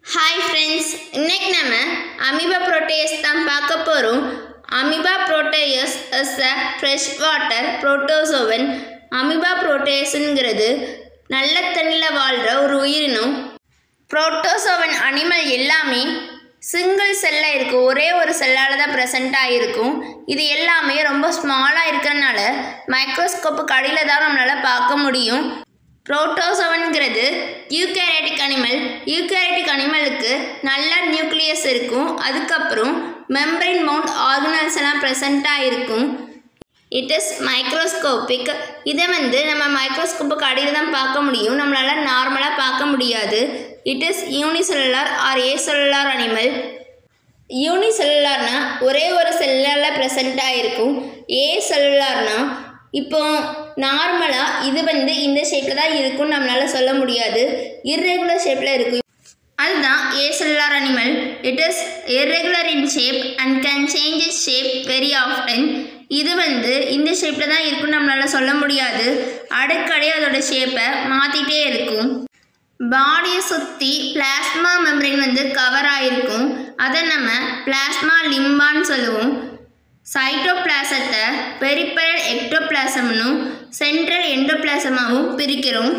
hi friends இன்னைக்கு நம்ம amoeba புரோட்டேஸ் தான் பார்க்க போகிறோம் amoeba proteus is a fresh water protozoan amoeba புரோட்டேஸுங்கிறது நல்ல தண்ணியில் வாழ்கிற ஒரு உயிரினம் புரோட்டோசோவன் அனிமல் எல்லாமே சிங்கிள் செல்லில் இருக்கும் ஒரே ஒரு செல்லால் தான் ப்ரெசென்ட் ஆகிருக்கும் இது எல்லாமே ரொம்ப ஸ்மாலாக இருக்கிறனால மைக்ரோஸ்கோப்புக்கு அடியில் தான் நம்மளால் பார்க்க முடியும் புரோட்டோசோவன்கிறது யூகேரேட்டிக் அனிமல் யூகேரேட்டிக் அனிமலுக்கு நல்ல நியூக்ளியஸ் இருக்கும் அதுக்கப்புறம் மெம்பரின் மவுண்ட் ஆர்கனல்ஸ் எல்லாம் ப்ரெசண்ட்டாக இருக்கும் இட் இஸ் மைக்ரோஸ்கோபிக் இதை வந்து நம்ம மைக்ரோஸ்கோப்புக்கு அடியில் தான் பார்க்க முடியும் நம்மளால் நார்மலாக பார்க்க முடியாது it is unicellular or acellular animal யூனிசெல்லுலார்னா ஒரே ஒரு செல்லால் ப்ரெசண்ட் ஆகிருக்கும் ஏ செல்லுலார்னா இப்போ நார்மலாக இது வந்து இந்த ஷேப்பில் தான் இருக்கும்னு நம்மளால் சொல்ல முடியாது இர்ரெகுலர் ஷேப்பில் இருக்கும் அதுதான் acellular animal it is irregular in shape and can change is shape very often இது வந்து இந்த ஷேப்பில் தான் இருக்கும்னு நம்மளால் சொல்ல முடியாது அடிக்கடி அதோட ஷேப்பை மாற்றிட்டே இருக்கும் பாடியை சுற்றி பிளாஸ்மா மெம்பரின் வந்து கவர் ஆகிருக்கும் அதை நம்ம பிளாஸ்மா லிம்பான்னு சொல்லுவோம் சைட்டோபிளாசத்தை பெரிப்பரல் எக்டோபிளாசம்னும் சென்ட்ரல் எண்டோபிளாசமாகவும் பிரிக்கிறோம்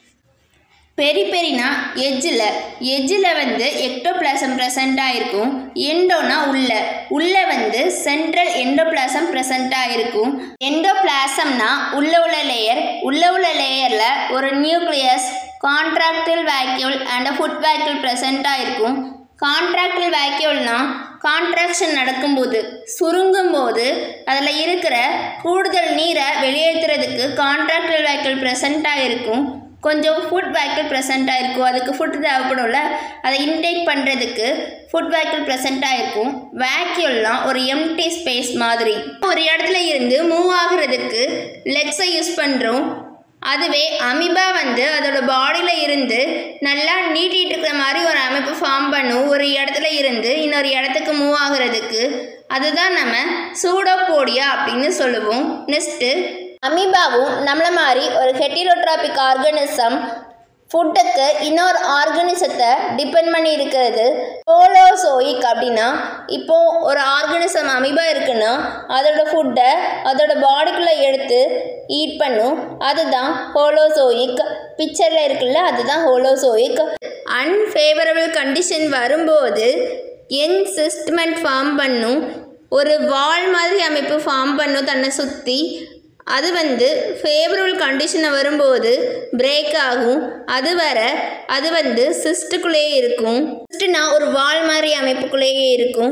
பெரிபெரினா எஜ்ஜில் எஜ்ஜில் வந்து எக்டோபிளாசம் ப்ரெசண்ட் ஆகிருக்கும் எண்டோனா உள்ள உள்ள வந்து சென்ட்ரல் எண்டோபிளாசம் ப்ரெசண்ட் ஆகிருக்கும் எண்டோபிளாசம்னா உள்ள உள்ள லேயர் உள்ள உள்ள லேயரில் ஒரு nucleus contractile vacuole and food vacuole present ஆகிருக்கும் கான்ட்ராக்டில் வேக்யூல்னா கான்ட்ராக்ஷன் நடக்கும்போது சுருங்கும் போது அதில் இருக்கிற கூடுதல் நீரை வெளியேற்றுறதுக்கு கான்ட்ராக்டில் வேக்யூல் ப்ரெசண்ட்டாக இருக்கும் கொஞ்சம் ஃபுட் வேக்கிள் ப்ரெசண்ட்டாக இருக்கும் அதுக்கு ஃபுட் தேவைப்படும்ல அதை இன்டேக் பண்ணுறதுக்கு ஃபுட் வேக்கிள் ப்ரெசண்ட்டாக இருக்கும் வேக்யூல்லாம் ஒரு எம்டி ஸ்பேஸ் மாதிரி ஒரு இடத்துல இருந்து மூவ் ஆகுறதுக்கு லெக்ஸை யூஸ் பண்ணுறோம் அதுவே அமிபா வந்து அதோட பாடியில் இருந்து நல்லா நீட்டிகிட்டு இருக்கிற மாதிரி ஒரு அமைப்பு ஃபார்ம் பண்ணும் ஒரு இடத்துல இருந்து இன்னொரு இடத்துக்கு மூவ் ஆகுறதுக்கு அதுதான் நம்ம சூடோபோடியா அப்படின்னு சொல்லுவோம் நெக்ஸ்ட்டு அமீபாவும் நம்மள மாதிரி ஒரு ஹெட்டிரோட்ராபிக் ஆர்கனிசம் ஃபுட்டுக்கு இன்னொரு ஆர்கனிசத்தை டிபெண்ட் பண்ணி இருக்கிறது ஹோலோசோயிக் அப்படின்னா இப்போ ஒரு ஆர்கனிசம் அமீபா இருக்குன்னா அதோட ஃபுட்டை அதோட பாடிக்குள்ளே எடுத்து ஈட் பண்ணும் அதுதான் ஹோலோசோயிக் பிக்சரில் இருக்குல்ல அதுதான் ஹோலோசோயிக் அன்ஃபேவரபிள் கண்டிஷன் வரும்போது என் சிஸ்டமெண்ட் ஃபார்ம் பண்ணும் ஒரு வால் மாதிரி அமைப்பு ஃபார்ம் பண்ணும் தன்னை சுற்றி அது வந்து ஃபேவரபிள் கண்டிஷனை வரும்போது பிரேக் ஆகும் அது வர அது வந்து சிஸ்டுக்குள்ளேயே இருக்கும் சிஸ்டுனா ஒரு வால் மாதிரி அமைப்புக்குள்ளேயே இருக்கும்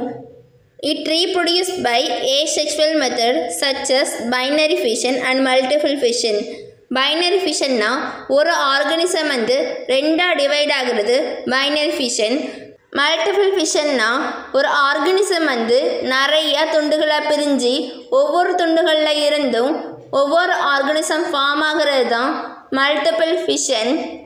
it reproduce by asexual method such as binary fission and multiple fission binary ஃபிஷன்னா ஒரு ஆர்கனிசம் வந்து ரெண்டாக டிவைட் ஆகுறது பைனரி ஃபிஷன் மல்டிபிள் ஃபிஷன்னா ஒரு ஆர்கனிசம் வந்து நிறைய துண்டுகளாக பிரிஞ்சு ஒவ்வொரு துண்டுகளில் இருந்தும் ஒவ்வொரு ஆர்கனிசம் ஃபார்ம் ஆகிறது தான் மல்டிபிள் ஃபிஷன்